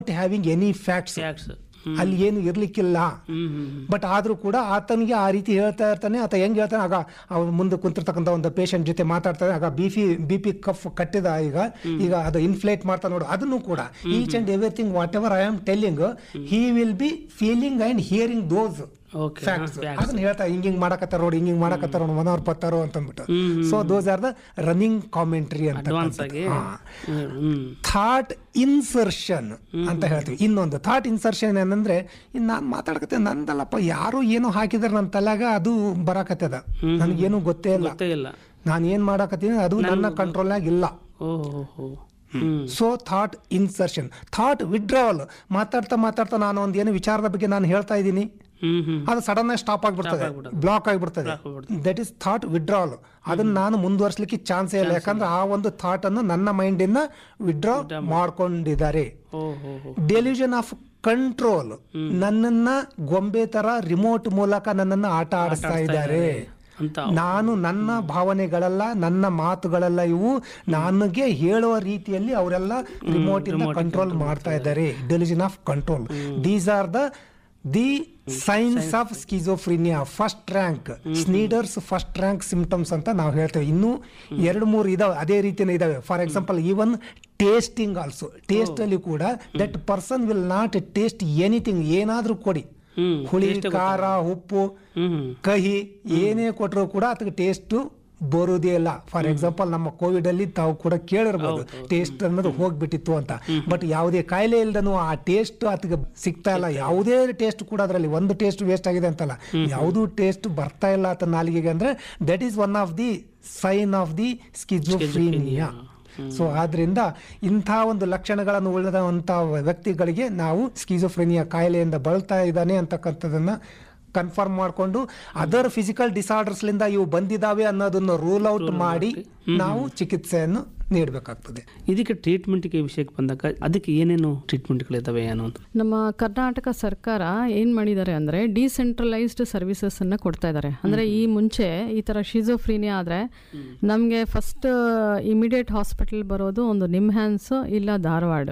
having any facts facts ಅಲ್ಲಿ ಏನು ಇರ್ಲಿಕ್ಕಿಲ್ಲ ಹ್ಮ್ ಹ್ಮ್ but ಆದ್ರೂ ಕೂಡ ಆತನಿಗೆ ಆ ರೀತಿ ಹೇಳ್ತಾ ಇರ್ತಾನೆ ಆತ ಹೆಂಗ್ ಹೇಳ್ತಾನೆ ಆಗ ಅವ್ನು ಮುಂದೆ ಕುಂತಿರ್ತಕ್ಕಂಥ ಒಂದು ಪೇಷಂಟ್ ಜೊತೆ ಮಾತಾಡ್ತಾನೆ ಆಗ B P B P cuff ಕಟ್ಟಿದ ಈಗ ಈಗ ಅದು ಇನ್ಫ್ಲೇಟ್ ಮಾಡ್ತಾ ನೋಡು ಅದನ್ನು ಕೂಡ each and everything whatever I am telling he will be feeling and hearing those okay facts ಅದನ್ನ ಹೇಳ್ತಾ ಹಿಂಗ್ ಹಿಂಗ್ ಮಾಡಕತ್ತಾರ ನೋಡಿ ಹಿಂಗ್ ಹಿಂಗ್ ಮಾಡಕತ್ತಾರ ನೋಡಿ ಮನೋರ್ ಪತ್ತಾರೋ ಅಂತಂದ್ಬಿಟ್ಟು so those are the running commentary ಅಂತ ಅಡ್ವಾನ್ಸ್ ಆಗಿ ಹ್ಮ್ ಹ್ಮ್ ಥಾಟ್ ಇನ್ಸರ್ಷನ್ ಅಂತ ಹೇಳ್ತೀವಿ ಇನ್ನೊಂದು ಥಾಟ್ ಇನ್ಸರ್ಷನ್ ಏನಂದ್ರೆ ಇನ್ನು ನಾನು ಮಾತಾಡಕತ್ತೆ ನಂದಲ್ಲಪ್ಪ ಯಾರು ಏನೋ ಹಾಕಿದಾರೆ ನನ್ನ ತಲೆಗ ಅದು ಬರಾಕತ್ತದ ನನಗೇನು ಗೊತ್ತೇ ಇಲ್ಲ ಗೊತ್ತೇ ಇಲ್ಲ ನಾನು ಏನ್ ಮಾಡಕತ್ತೀನಿ ಅದು ನನ್ನ ಕಂಟ್ರೋಲ್ನಾಗ ಇಲ್ಲ ಓಹೋ ಹೋ ಹ್ಮ್ so thought insertion thought withdrawal ಮಾತಾಡ್ತಾ ಮಾತಾಡ್ತಾ ನಾನು ಒಂದು ಏನು ವಿಚಾರದ ಬಗ್ಗೆ ನಾನು ಹೇಳ್ತಾ ಇದ್ದೀನಿ ಹ್ಮ್ ಹ್ಮ್ ಅದು ಸಡನ್ ಆಗಿ ಸ್ಟಾಪ್ ಆಗಿಬಿಡ್ತದೆ ಬ್ಲಾಕ್ ಆಗಿಬಿಡ್ತದೆ ದಟ್ ಇಸ್ ಥಾಟ್ ವಿಡ್ರಾವಲ್ ಅದನ್ನ ನಾನು ಮುಂದುವರ್ಸ್ಲಿಕ್ಕೆ ಚಾನ್ಸೇ ಇಲ್ಲ ಯಾಕಂದ್ರೆ ಆ ಒಂದು ಥಾಟ್ ಅನ್ನು ನನ್ನ ಮೈಂಡ್ ಇಂದ ವಿಡ್ರಾ ಮಾಡ್ಕೊಂಡಿದ್ದಾರೆ ಓಹೋ ಹೋ ಡೆಲ್ಯೂಷನ್ ಆಫ್ ಕಂಟ್ರೋಲ್ ನನ್ನನ್ನ ಗೊಂಬೆ ತರ ರಿಮೋಟ್ ಮೂಲಕ ನನ್ನನ್ನ ಆಟ ಆಡಿಸ್ತಾ ಇದ್ದಾರೆ ಅಂತ ನಾನು ನನ್ನ ಭಾವನೆಗಳೆಲ್ಲ ನನ್ನ ಮಾತುಗಳೆಲ್ಲ ಇವು ನನಗೆ ಹೇಳುವ ರೀತಿಯಲ್ಲಿ ಅವರೆಲ್ಲ ರಿಮೋಟ್ ಇಂದ ಕಂಟ್ರೋಲ್ ಮಾಡ್ತಾ ಇದ್ದಾರೆ delusion of control these are the the signs of schizophrenia first rank Schneider's first rank symptoms ಅಂತ ನಾವು ಹೇಳ್ತೇವೆ ಇನ್ನೂ ಎರಡು ಮೂರು ಇದಾವೆ ಅದೇ ರೀತಿನೇ ಇದಾವೆ for example even tasting also taste ಅಲ್ಲಿ ಕೂಡ that person will not taste anything ಏನಾದ್ರೂ ಕೊಡಿ ಹ್ಮ್ ಹುಳಿ ಖಾರ ಉಪ್ಪು ಹ್ಮ್ ಕಹಿ ಏನೇ ಕೊಟ್ಟರು ಕೂಡ ಅದಕ್ಕೆ ಟೇಸ್ಟ್ ಬರುವುದೇ ಇಲ್ಲ ಫಾರ್ ಎಕ್ಸಾಂಪಲ್ ನಮ್ಮ ಕೋವಿಡ್ ಅಲ್ಲಿ ತಾವು ಕೂಡ ಕೇಳಿರ್ಬೋದು ಟೇಸ್ಟ್ ಅನ್ನೋದು ಹೋಗ್ಬಿಟ್ಟಿತ್ತು ಅಂತ ಬಟ್ ಯಾವುದೇ ಕಾಯಿಲೆ ಇಲ್ದನು ಆ ಟೇಸ್ಟ್ ಅದಕ್ಕೆ ಸಿಗ್ತಾ ಇಲ್ಲ ಯಾವುದೇ ಟೇಸ್ಟ್ ಕೂಡ ಅದರಲ್ಲಿ ಒಂದು ಟೇಸ್ಟ್ ವೇಸ್ಟ್ ಆಗಿದೆ ಅಂತಲ್ಲ ಯಾವುದೂ ಟೇಸ್ಟ್ ಬರ್ತಾ ಇಲ್ಲ ಆತ ನಾಲಿಗೆಗೆ ಅಂದ್ರೆ that is one of the sign of the schizophrenia so ಆದ್ರಿಂದ ಇಂಥ ಒಂದು ಲಕ್ಷಣಗಳನ್ನು ಉಳಿದಂಥ ವ್ಯಕ್ತಿಗಳಿಗೆ ನಾವು ಸ್ಕಿಜೋಫ್ರೆನಿಯಾ ಕಾಯಿಲೆಯಿಂದ ಬಳಲ್ತಾ ಇದ್ದಾನೆ ಅಂತಕ್ಕಂಥದ್ದನ್ನ ಕನ್ಫರ್ಮ್ ಮಾಡಿಕೊಂಡು ಅದರ್ ಫಿಸಿಕಲ್ ಡಿಸಾರ್ಡರ್ಸ್ಲಿಂದ ಇವು ಬಂದಿದ್ದಾವೆ ಅನ್ನೋದನ್ನು ರೂಲ್ ಔಟ್ ಮಾಡಿ ನಾವು ಚಿಕಿತ್ಸೆಯನ್ನು ನೀಡಬೇಕಾಗ್ತದೆ ಇದಕ್ಕೆ ಟ್ರೀಟ್ಮೆಂಟ್ಗೆ ವಿಷಯಕ್ಕೆ ಬಂದಾಗ ಅದಕ್ಕೆ ಏನೇನು ಟ್ರೀಟ್ಮೆಂಟ್ಗಳಿದ್ದಾವೆ ಏನು ಅಂತ ನಮ್ಮ ಕರ್ನಾಟಕ ಸರ್ಕಾರ ಏನು ಮಾಡಿದ್ದಾರೆ ಅಂದರೆ ಡಿಸೆಂಟ್ರಲೈಸ್ಡ್ ಸರ್ವಿಸಸನ್ನು ಕೊಡ್ತಾ ಇದ್ದಾರೆ ಅಂದರೆ ಈ ಮುಂಚೆ ಈ ಥರ ಶಿಜೋಫ್ರೀನಿಯಾ ಆದರೆ ನಮಗೆ ಫಸ್ಟ್ ಇಮಿಡಿಯೇಟ್ ಹಾಸ್ಪಿಟಲ್ ಬರೋದು ಒಂದು ನಿಮ್ಹ್ಯಾನ್ಸ್ ಇಲ್ಲ ಧಾರವಾಡ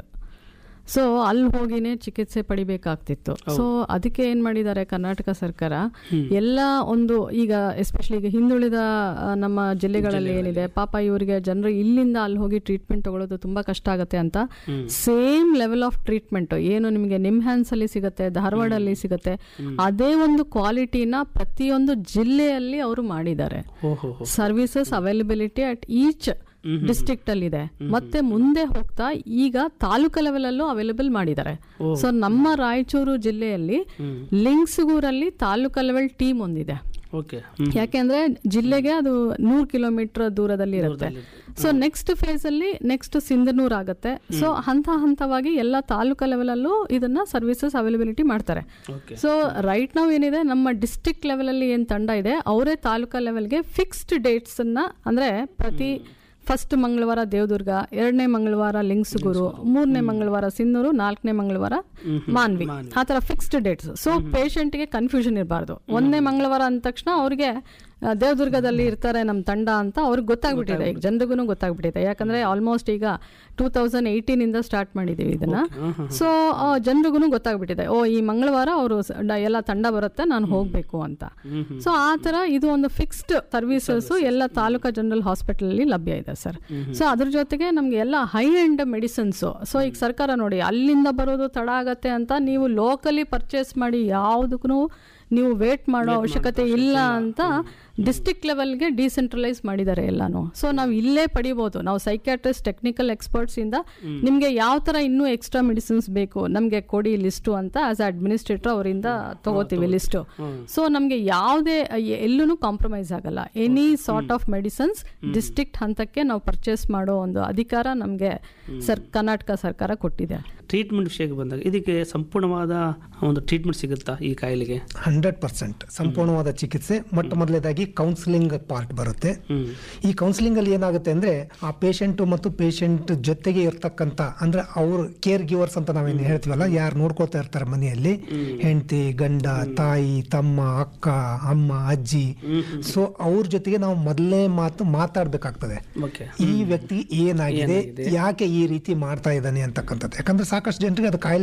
ಸೊ ಅಲ್ಲಿ ಹೋಗಿನೇ ಚಿಕಿತ್ಸೆ ಪಡಿಬೇಕಾಗ್ತಿತ್ತು ಸೊ ಅದಕ್ಕೆ ಏನು ಮಾಡಿದ್ದಾರೆ ಕರ್ನಾಟಕ ಸರ್ಕಾರ ಎಲ್ಲ ಒಂದು ಈಗ ಎಸ್ಪೆಷಲಿ ಈಗ ಹಿಂದುಳಿದ ಆ, ನಮ್ಮ ಜಿಲ್ಲೆಗಳಲ್ಲಿ ಏನಿದೆ ಪಾಪ ಇವರಿಗೆ ಜನರು ಇಲ್ಲಿಂದ ಅಲ್ಲಿ ಹೋಗಿ ಟ್ರೀಟ್ಮೆಂಟ್ ತಗೊಳ್ಳೋದು ತುಂಬಾ ಕಷ್ಟ ಆಗುತ್ತೆ ಅಂತ ಸೇಮ್ ಲೆವೆಲ್ ಆಫ್ ಟ್ರೀಟ್ಮೆಂಟ್ ಏನು ನಿಮಗೆ ನಿಮ್ಹ್ಯಾನ್ಸ್ ಅಲ್ಲಿ ಸಿಗುತ್ತೆ ಧಾರವಾಡಲ್ಲಿ ಸಿಗುತ್ತೆ ಅದೇ ಒಂದು ಕ್ವಾಲಿಟಿನ ಪ್ರತಿಯೊಂದು ಜಿಲ್ಲೆಯಲ್ಲಿ ಅವರು ಮಾಡಿದ್ದಾರೆ ಓಹೋ ಹೋ services availability at each district ಅಲ್ಲಿ ಇದೆ ಮತ್ತೆ ಮುಂದೆ ಹೋಗ್ತಾ ಈಗ ತಾಲೂಕು ಲೆವೆಲ್ ಅಲ್ಲೂ ಅವೈಲಬಲ್ ಮಾಡಿದ್ದಾರೆ ಸೊ ನಮ್ಮ ರಾಯಚೂರು ಜಿಲ್ಲೆಯಲ್ಲಿ ಲಿಂಕ್ಸ್ಗೂರಲ್ಲಿ ತಾಲೂಕು ಲೆವೆಲ್ ಟೀಮ್ ಒಂದಿದೆ ಓಕೆ ಯಾಕೆಂದ್ರೆ ಜಿಲ್ಲೆಗೆ ಅದು ನೂರು ಕಿಲೋಮೀಟರ್ ದೂರದಲ್ಲಿ ಇರುತ್ತೆ ಸೊ ನೆಕ್ಸ್ಟ್ ಫೇಸ್ ಅಲ್ಲಿ ನೆಕ್ಸ್ಟ್ ಸಿಂಧನೂರ್ ಆಗುತ್ತೆ ಸೊ ಹಂತ ಹಂತವಾಗಿ ಎಲ್ಲ ತಾಲೂಕು ಲೆವೆಲ್ ಅಲ್ಲೂ ಇದನ್ನ ಸರ್ವಿಸಸ್ ಅವೈಲಬಿಲಿಟಿ ಮಾಡ್ತಾರೆ ಓಕೆ ಸೊ ರೈಟ್ ನಾವು ಏನಿದೆ ನಮ್ಮ ಡಿಸ್ಟ್ರಿಕ್ಟ್ ಲೆವೆಲ್ ಅಲ್ಲಿ ಏನ್ ತಂಡ ಇದೆ ಅವರೇ ತಾಲೂಕಾ ಲೆವೆಲ್ಗೆ ಫಿಕ್ಸ್ಡ್ ಡೇಟ್ಸ್ ಅನ್ನ ಅಂದ್ರೆ ಪ್ರತಿ ಫಸ್ಟ್ ಮಂಗಳವಾರ ದೇವದುರ್ಗ ಎರಡನೇ ಮಂಗಳವಾರ ಲಿಂಗ್ಸುಗೂರು ಮೂರನೇ ಮಂಗಳವಾರ ಸಿನ್ನೂರು ನಾಲ್ಕನೇ ಮಂಗಳವಾರ ಮಾನ್ವಿ ಆ ತರ ಫಿಕ್ಸ್ಡ್ ಡೇಟ್ಸ್ ಸೊ ಪೇಷಂಟ್ಗೆ ಕನ್ಫ್ಯೂಷನ್ ಇರಬಾರ್ದು ಒಂದನೇ ಮಂಗಳವಾರ ಅಂದ ತಕ್ಷಣ ಅವ್ರಿಗೆ ಆ, ದೇವದುರ್ಗದಲ್ಲಿ ಇರ್ತಾರೆ ನಮ್ಮ ತಂಡ ಅಂತ ಅವ್ರಿಗೆ ಗೊತ್ತಾಗ್ಬಿಟ್ಟಿದೆ ಈಗ ಜನರಿಗೂ ಗೊತ್ತಾಗ್ಬಿಟ್ಟಿದೆ ಯಾಕಂದ್ರೆ ಆಲ್ಮೋಸ್ಟ್ ಈಗ ಟೂ ತೌಸಂಡ್ ಏಯ್ಟೀನ್ ಇಂದ ಸ್ಟಾರ್ಟ್ ಮಾಡಿದೀವಿ ಇದನ್ನ ಸೊ ಜನರಿಗೂ ಗೊತ್ತಾಗ್ಬಿಟ್ಟಿದೆ ಓ ಈ ಮಂಗಳವಾರ ಅವರು ಎಲ್ಲ ತಂಡ ಬರುತ್ತೆ ನಾನು ಹೋಗ್ಬೇಕು ಅಂತ ಸೊ ಆ ತರ ಇದು ಒಂದು ಫಿಕ್ಸ್ಡ್ ಸರ್ವಿಸಸ್ ಎಲ್ಲ ತಾಲೂಕಾ ಜನರಲ್ ಹಾಸ್ಪಿಟಲ್ ಅಲ್ಲಿ ಲಭ್ಯ ಇದೆ ಸರ್ ಸೊ ಅದ್ರ ಜೊತೆಗೆ ನಮ್ಗೆ ಎಲ್ಲ ಹೈ ಎಂಡ್ ಮೆಡಿಸಿನ್ಸ್ ಸೊ ಈಗ ಸರ್ಕಾರ ನೋಡಿ ಅಲ್ಲಿಂದ ಬರೋದು ತಡ ಆಗತ್ತೆ ಅಂತ ನೀವು ಲೋಕಲಿ ಪರ್ಚೇಸ್ ಮಾಡಿ ಯಾವುದಕ್ಕೂ ನೀವು ವೇಟ್ ಮಾಡೋ ಅವಶ್ಯಕತೆ ಇಲ್ಲ ಅಂತ ಡಿಸ್ಟ್ರಿಕ್ಟ್ ಲೆವೆಲ್ಗೆ ಡಿಸೆಂಟ್ರಲೈಸ್ ಮಾಡಿದ್ದಾರೆ ಎಲ್ಲಾನು ಸೊ ನಾವು ಇಲ್ಲೇ ಪಡಿಬೋದು ನಾವು ಸೈಕ್ಯಾಟ್ರಿಸ್ಟ್ ಟೆಕ್ನಿಕಲ್ ಎಕ್ಸ್ಪರ್ಟ್ಸ್ ಇಂದ ನಿಮ್ಗೆ ಯಾವ ತರ ಇನ್ನೂ ಎಕ್ಸ್ಟ್ರಾ ಮೆಡಿಸಿನ್ಸ್ ಬೇಕು ನಮ್ಗೆ ಕೊಡಿ ಲಿಸ್ಟು ಅಂತ ಆಸ್ ಅಡ್ಮಿನಿಸ್ಟ್ರೇಟರ್ ಅವರಿಂದ ತಗೋತೀವಿ ಲಿಸ್ಟು ಸೊ ನಮ್ಗೆ ಯಾವುದೇ ಎಲ್ಲೂ ಕಾಂಪ್ರಮೈಸ್ ಆಗಲ್ಲ any sort of medicines district ಹಂತಕ್ಕೆ ನಾವು ಪರ್ಚೇಸ್ ಮಾಡೋ ಒಂದು ಅಧಿಕಾರ ನಮ್ಗೆ ಸರ್ ಕರ್ನಾಟಕ ಸರ್ಕಾರ ಕೊಟ್ಟಿದೆ ಟ್ರೀಟ್ಮೆಂಟ್ ವಿಷಯಕ್ಕೆ ಬಂದಾಗ ಇದಕ್ಕೆ ಸಂಪೂರ್ಣವಾದ ಒಂದು ಟ್ರೀಟ್ಮೆಂಟ್ ಸಿಗುತ್ತಾ ಈ ಕಾಯಿಲೆಗೆ ಹಂಡ್ರೆಡ್ ಪರ್ಸೆಂಟ್ ಸಂಪೂರ್ಣವಾದ ಚಿಕಿತ್ಸೆ ಮೊಟ್ಟ ಮೊದಲನೇದಾಗಿ ಕೌನ್ಸಿಲಿಂಗ್ ಪಾರ್ಟ್ ಬರುತ್ತೆ ಹ್ಮ್ ಈ ಕೌನ್ಸಿಲಿಂಗ್ ಅಲ್ಲಿ ಏನಾಗುತ್ತೆ ಅಂದ್ರೆ ಆ ಪೇಷಂಟ್ ಮತ್ತು ಪೇಷಂಟ್ ಜೊತೆಗೆ ಇರ್ತಕ್ಕಂತ ಅಂದ್ರೆ ಅವ್ರ ಕೇರ್ ಗಿವರ್ಸ್ ಅಂತ ನಾವೇನು ಹೇಳ್ತೀವಲ್ಲ ಯಾರು ನೋಡ್ಕೋತಾ ಇರ್ತಾರೆ ಮನೆಯಲ್ಲಿ ಹೆಂಡತಿ ಗಂಡ ತಾಯಿ ತಮ್ಮ ಅಕ್ಕ ಅಮ್ಮ ಅಜ್ಜಿ ಸೊ ಅವ್ರ ಜೊತೆಗೆ ನಾವು ಮೊದಲನೇ ಮಾತು ಮಾತಾಡ್ಬೇಕಾಗ್ತದೆ ಓಕೆ ಈ ವ್ಯಕ್ತಿ ಏನಾಗಿದೆ ಯಾಕೆ ಈ ರೀತಿ ಮಾಡ್ತಾ ಇದ್ದಾನೆ ಅಂತಕ್ಕಂಥದ್ದು ಯಾಕಂದ್ರೆ ಸಾಕಷ್ಟು ಜನರಿಗೆ ಅದು ಕಾಯಿಲೆ